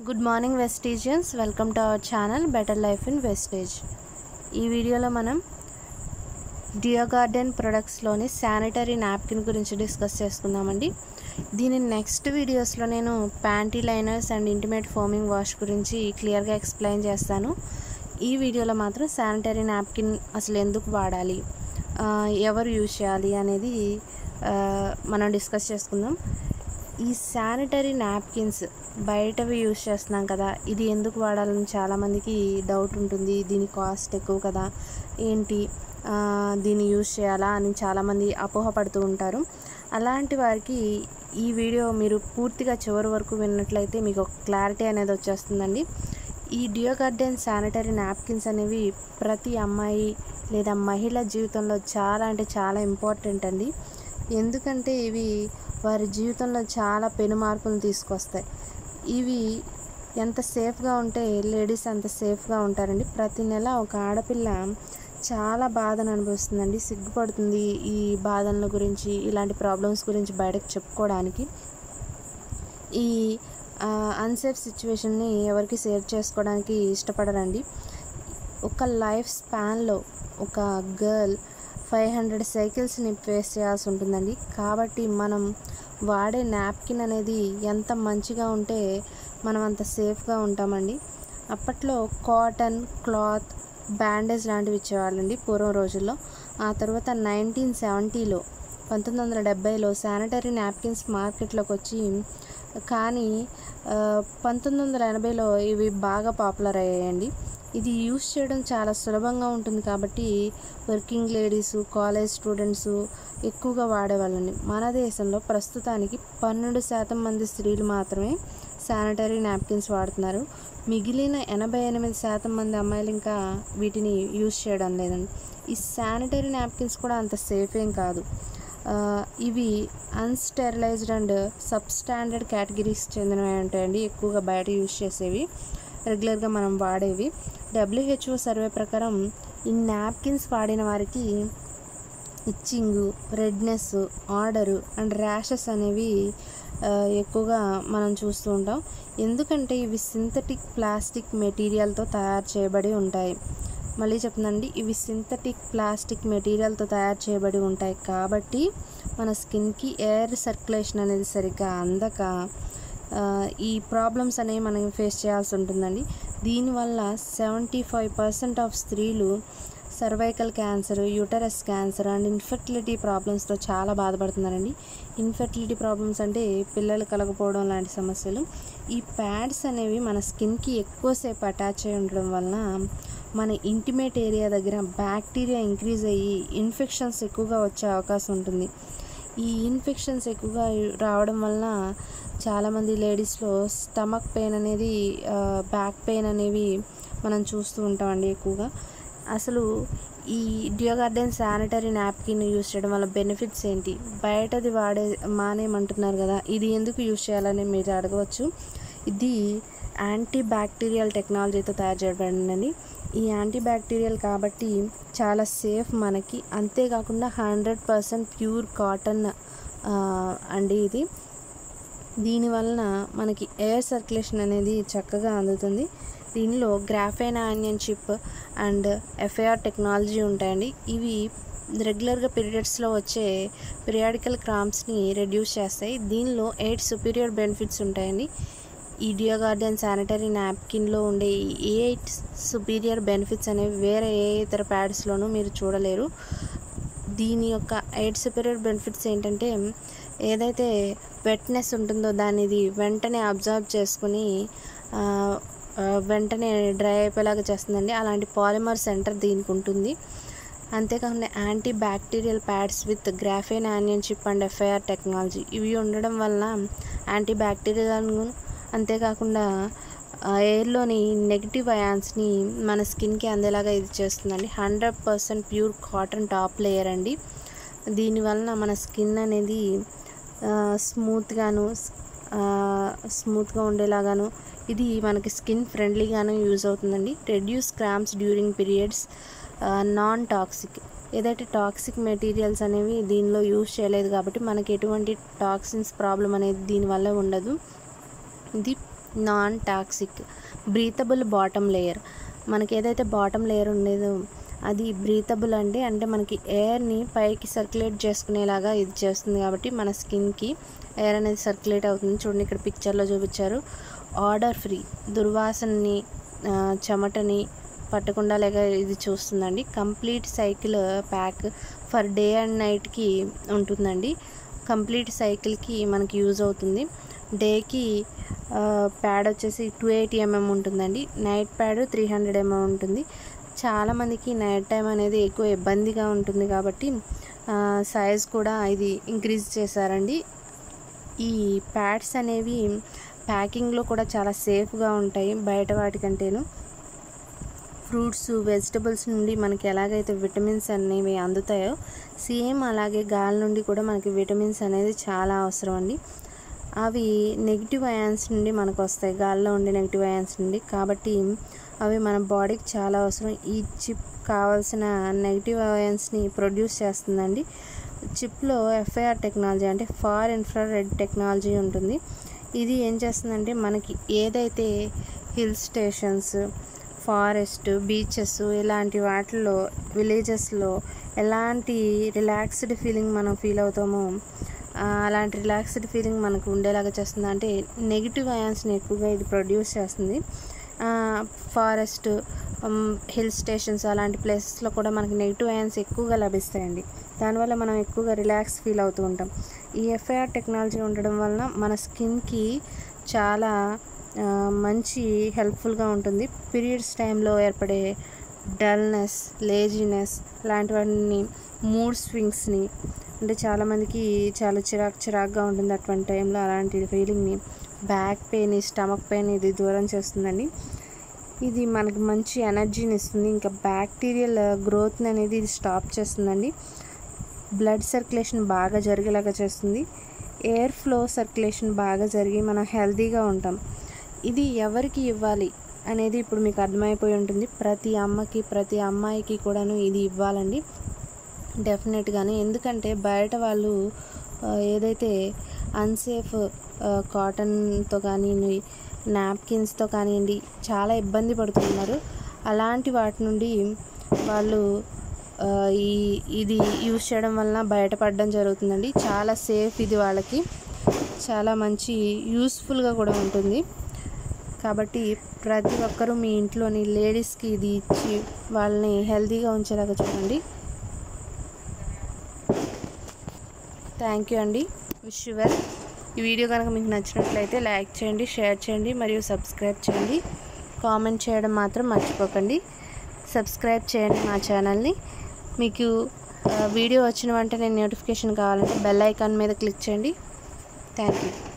good morning Vestigians welcome to our channel better life in Vestige ఈ వీడియోలో మనం deo garden ప్రొడక్ట్స్లోని sanitary napkin గురించి డిస్కస్ చేసుకుందామండి దీని నెక్స్ట్ వీడియోస్లో నేను panty liners and intimate foaming wash గురించి క్లియర్గా ఎక్స్ప్లెయిన్ చేస్తాను ఈ వీడియోలో మాత్రం శానిటరీ నాప్కిన్ అసలు ఎందుకు వాడాలి ఆ, ఎవరు యూజ్ చేయాలి అనేది ఆ, మనం డిస్కస్ చేసుకుందాం ఈ శానిటరీ నాప్కిన్స్ బయటవి యూజ్ చేస్తున్నాం కదా ఇది ఎందుకు వాడాలని చాలామందికి డౌట్ ఉంటుంది దీని కాస్ట్ ఎక్కువ కదా ఏంటి ఆ, దీన్ని యూజ్ చేయాలా అని చాలామంది అపోహపడుతూ ఉంటారు అలాంటి వారికి ఈ వీడియో మీరు పూర్తిగా చివరి వరకు విన్నట్లయితే మీకు ఒక క్లారిటీ అనేది వచ్చేస్తుందండి ఈ డియో గార్డెన్ శానిటరీ నాప్కిన్స్ అనేవి ప్రతి అమ్మాయి లేదా మహిళ జీవితంలో చాలా అంటే చాలా ఇంపార్టెంట్ అండి ఎందుకంటే ఇవి వారి జీవితంలో చాలా పెను మార్పులు తీసుకొస్తాయి ఇవి ఎంత సేఫ్గా ఉంటే లేడీస్ అంత సేఫ్గా ఉంటారండి ప్రతి నెల ఒక ఆడపిల్ల చాలా బాధను అనుభవిస్తుందండి సిగ్గుపడుతుంది ఈ బాధల గురించి ఇలాంటి ప్రాబ్లమ్స్ గురించి బయటకు చెప్పుకోవడానికి ఈ అన్సేఫ్ సిచ్యువేషన్ని ఎవరికి షేర్ చేసుకోవడానికి ఇష్టపడరండి ఒక లైఫ్ స్పాన్లో ఒక గర్ల్ ఫైవ్ హండ్రెడ్ సైకిల్స్ని ఫేస్ చేయాల్సి ఉంటుందండి కాబట్టి మనం వాడే నాప్కిన్ అనేది ఎంత మంచిగా ఉంటే మనం అంత సేఫ్గా ఉంటామండి అప్పట్లో కాటన్ క్లాత్ బ్యాండేజ్ లాంటివి ఇచ్చేవాళ్ళండి పూర్వం రోజుల్లో ఆ తర్వాత నైన్టీన్ సెవెంటీలో పంతొమ్మిది వందల డెబ్బైలో శానిటరీ నాప్కిన్స్ మార్కెట్లోకి వచ్చి కానీ ఆ, పంతొమ్మిది వందల ఎనభైలో ఇవి బాగా పాపులర్ అయ్యాయండి ఇది యూస్ చేయడం చాలా సులభంగా ఉంటుంది కాబట్టి వర్కింగ్ లేడీస్ కాలేజ్ స్టూడెంట్స్ ఎక్కువగా వాడేవాళ్ళండి మన దేశంలో ప్రస్తుతానికి పన్నెండు శాతం మంది స్త్రీలు మాత్రమే శానిటరీ నాప్కిన్స్ వాడుతున్నారు మిగిలిన ఎనభై ఎనిమిది శాతం మంది అమ్మాయిలు ఇంకా వీటిని యూస్ చేయడం లేదండి ఈ శానిటరీ నాప్కిన్స్ కూడా అంత సేఫ్ ఏం కాదు ఆ, ఇవి అన్స్టెరిలైజ్డ్ అండ్ సబ్స్టాండర్డ్ కేటగిరీస్ చెందినవి ఉంటాయండి ఎక్కువగా బయట యూజ్ చేసేవి రెగ్యులర్గా మనం వాడేవి డబ్ల్యూహెచ్ఓ సర్వే ప్రకారం ఈ నాప్కిన్స్ వాడిన వారికి itching redness odour and rashes అనేవి ఆ, ఎక్కువగా మనం చూస్తూ ఉంటాం ఎందుకంటే ఇవి సింథటిక్ ప్లాస్టిక్ మెటీరియల్తో తయారు చేయబడి ఉంటాయి మళ్ళీ చెప్తుందండి ఇవి సింథటిక్ ప్లాస్టిక్ మెటీరియల్తో తయారు చేయబడి ఉంటాయి కాబట్టి మన స్కిన్కి ఎయిర్ సర్క్యులేషన్ అనేది సరిగ్గా అందక ఆ, ఈ ప్రాబ్లమ్స్ అనేవి మనం ఫేస్ చేయాల్సి ఉంటుందండి దీనివల్ల సెవెంటీ ఫైవ్ పర్సెంట్ ఆఫ్ స్త్రీలు cervical cancer uterus cancer and infertility ప్రాబ్లమ్స్తో చాలా బాధపడుతున్నారండి ఇన్ఫర్టిలిటీ ప్రాబ్లమ్స్ అంటే పిల్లలు కలగపోవడం లాంటి సమస్యలు ఈ ప్యాడ్స్ అనేవి మన స్కిన్కి ఎక్కువసేపు అటాచ్ అయి ఉండడం వలన మన ఇంటిమేట్ ఏరియా దగ్గర బ్యాక్టీరియా ఇంక్రీజ్ అయ్యి ఇన్ఫెక్షన్స్ ఎక్కువగా వచ్చే అవకాశం ఉంటుంది ఈ ఇన్ఫెక్షన్స్ ఎక్కువగా రావడం వలన చాలామంది లేడీస్లో స్టమక్ పెయిన్ అనేది బ్యాక్ పెయిన్ అనేవి మనం చూస్తూ ఉంటామండి ఎక్కువగా అసలు ఈ deo garden sanitary napkin use చేయడం వల్ల బెనిఫిట్స్ ఏంటి బయటది వాడే మానేయమంటున్నారు కదా ఇది ఎందుకు యూస్ చేయాలని మీరు అడగవచ్చు ఇది యాంటీ బ్యాక్టీరియల్ టెక్నాలజీతో తయారు చేయబడిందండి ఈ యాంటీ బ్యాక్టీరియల్ కాబట్టి చాలా సేఫ్ మనకి అంతేకాకుండా హండ్రెడ్ పర్సెంట్ ప్యూర్ కాటన్ అండి ఇది దీనివలన మనకి ఎయిర్ సర్క్యులేషన్ అనేది చక్కగా అందుతుంది దీనిలో graphene anion chip and FIR technology ఉంటాయండి ఇవి రెగ్యులర్గా పీరియడ్స్లో వచ్చే పీరియాడికల్ క్రాంప్స్ని రెడ్యూస్ చేస్తాయి దీనిలో ఎయిట్ సుపీరియర్ బెనిఫిట్స్ ఉంటాయండి ఈ డియో గార్డెన్ శానిటరీ నాప్కిన్లో ఉండే ఈ ఎయిట్ సుపీరియర్ బెనిఫిట్స్ అనేవి వేరే ఏ ఇతర ప్యాడ్స్లోనూ మీరు చూడలేరు దీని యొక్క ఎయిట్ సుపీరియర్ బెనిఫిట్స్ ఏంటంటే ఏదైతే వెట్నెస్ ఉంటుందో దాన్ని ఇది వెంటనే అబ్జర్వ్ చేసుకుని ఆ, ఆ, వెంటనే డ్రై అయిపోయేలాగా చేస్తుందండి అలాంటి పాలిమర్ సెంటర్ దీనికి ఉంటుంది అంతేకాకుండా anti bacterial pads with graphene anion chip and FIR technology ఇవి ఉండడం వల్ల యాంటీ బ్యాక్టీరియల్ అంతేకాకుండా ఆ ఎయిర్లోని నెగిటివ్ అయాన్స్ని మన స్కిన్కి అందేలాగా ఇది చేస్తుందండి hundred percent pure cotton top layer అండి దీనివలన మన స్కిన్ అనేది స్మూత్గాను స్మూత్గా ఉండేలాగాను ఇది మనకి స్కిన్ ఫ్రెండ్లీగాను యూజ్ అవుతుందండి reduce cramps during periods non toxic ఏదైతే టాక్సిక్ మెటీరియల్స్ అనేవి దీనిలో యూజ్ చేయలేదు కాబట్టి మనకి ఎటువంటి టాక్సిన్స్ ప్రాబ్లం అనేది దీనివల్ల ఉండదు ఇది non toxic breathable bottom layer మనకి ఏదైతే బాటమ్ లేయర్ ఉండేదో అది బ్రీతబుల్ అంటే అంటే మనకి ఎయిర్ని పైకి సర్క్యులేట్ చేసుకునేలాగా ఇది చేస్తుంది కాబట్టి మన స్కిన్కి ఎయిర్ అనేది సర్క్యులేట్ అవుతుంది చూడండి ఇక్కడ పిక్చర్లో చూపించారు ఆర్డర్ ఫ్రీ దుర్వాసనని ఆ, చెమటని పట్టకుండా లేక ఇది చూస్తుందండి complete cycle pack for day and నైట్కి ఉంటుందండి కంప్లీట్ సైకిల్కి మనకి యూజ్ అవుతుంది డేకి ప్యాడ్ వచ్చేసి టూ ఎయిటీ ఎంఎం ఉంటుందండి night pad three hundred MM ఉంటుంది చాలామందికి నైట్ టైం అనేది ఎక్కువ ఇబ్బందిగా ఉంటుంది కాబట్టి సైజ్ కూడా ఇది ఇంక్రీజ్ చేశారండి ఈ ప్యాడ్స్ అనేవి ప్యాకింగ్లో కూడా చాలా సేఫ్గా ఉంటాయి బయట వాటికంటేను ఫ్రూట్స్ వెజిటబుల్స్ నుండి మనకి ఎలాగైతే విటమిన్స్ అనేవి అందుతాయో సేమ్ అలాగే గాలి నుండి కూడా మనకి విటమిన్స్ అనేది చాలా అవసరం అండి అవి నెగిటివ్ అయాన్స్ నుండి మనకు వస్తాయి గాల్లో ఉండే నెగిటివ్ అయాన్స్ నుండి కాబట్టి అవి మన బాడీకి చాలా అవసరం ఈ చిప్ కావాల్సిన నెగిటివ్ అయాన్స్ని ప్రొడ్యూస్ చేస్తుందండి చిప్లో ఎఫ్ఐఆర్ టెక్నాలజీ అంటే ఫార్ ఇన్ఫ్రారెడ్ టెక్నాలజీ ఉంటుంది ఇది ఏం చేస్తుందంటే మనకి ఏదైతే హిల్ స్టేషన్స్ ఫారెస్ట్ బీచెస్ ఇలాంటి వాటిల్లో విలేజెస్లో ఎలాంటి రిలాక్స్డ్ ఫీలింగ్ మనం ఫీల్ అవుతామో ఆ, అలాంటి రిలాక్స్డ్ ఫీలింగ్ మనకు ఉండేలాగా చేస్తుంది అంటే నెగిటివ్ అయాన్స్ని ఎక్కువగా ఇది ప్రొడ్యూస్ చేస్తుంది ఫారెస్ట్ హిల్ స్టేషన్స్ అలాంటి ప్లేసెస్లో కూడా మనకి నెగిటివ్ అయాన్స్ ఎక్కువగా లభిస్తాయండి దానివల్ల మనం ఎక్కువగా రిలాక్స్ ఫీల్ అవుతూ ఉంటాం ఈ ఎఫ్ఐఆర్ టెక్నాలజీ ఉండడం వలన మన స్కిన్కి చాలా ఆ, మంచి హెల్ప్ఫుల్గా ఉంటుంది పీరియడ్స్ టైంలో ఏర్పడే డల్నెస్ లేజినెస్ లాంటి వాటిని మూడ్ స్వింగ్స్ని అంటే చాలామందికి చాలా చిరాకు చిరాకుగా ఉంటుంది అటువంటి టైంలో అలాంటి ఫీలింగ్ని బ్యాక్ పెయిన్ స్టమక్ పెయిన్ ఇది దూరం చేస్తుందండి ఇది మనకి మంచి ఎనర్జీని ఇస్తుంది ఇంకా బ్యాక్టీరియల్ గ్రోత్ని అనేది ఇది స్టాప్ చేస్తుందండి బ్లడ్ సర్క్యులేషన్ బాగా జరిగేలాగా చేస్తుంది ఎయిర్ ఫ్లో సర్క్యులేషన్ బాగా జరిగి మనం హెల్తీగా ఉంటాం ఇది ఎవరికి ఇవ్వాలి అనేది ఇప్పుడు మీకు అర్థమైపోయి ఉంటుంది ప్రతి అమ్మకి ప్రతి అమ్మాయికి కూడాను ఇది ఇవ్వాలండి డెఫినెట్గానే ఎందుకంటే బయట వాళ్ళు ఆ, ఏదైతే అన్సేఫ్ కాటన్తో కానివ్వండి నాప్కిన్స్తో కానివ్వండి చాలా ఇబ్బంది పడుతున్నారు అలాంటి వాటి నుండి వాళ్ళు ఆ, ఈ ఇది యూస్ చేయడం వలన బయటపడడం జరుగుతుందండి చాలా సేఫ్ ఇది వాళ్ళకి చాలా మంచి యూస్ఫుల్గా కూడా ఉంటుంది కాబట్టి ప్రతి ఒక్కరూ మీ ఇంట్లోని లేడీస్కి ఇది ఇచ్చి వాళ్ళని హెల్తీగా ఉంచేలాగా చూడండి థ్యాంక్ యూ అండి విష్ యూ వెల్ ఈ వీడియో కనుక మీకు నచ్చినట్లయితే లైక్ చేయండి షేర్ చేయండి మరియు సబ్స్క్రైబ్ చేయండి కామెంట్ చేయడం మాత్రం మర్చిపోకండి సబ్స్క్రైబ్ చేయండి మా ఛానల్ని మీకు ఆ, వీడియో వచ్చిన వెంటనే నోటిఫికేషన్ కావాలంటే బెల్ ఐకాన్ మీద క్లిక్ చేయండి థ్యాంక్ యూ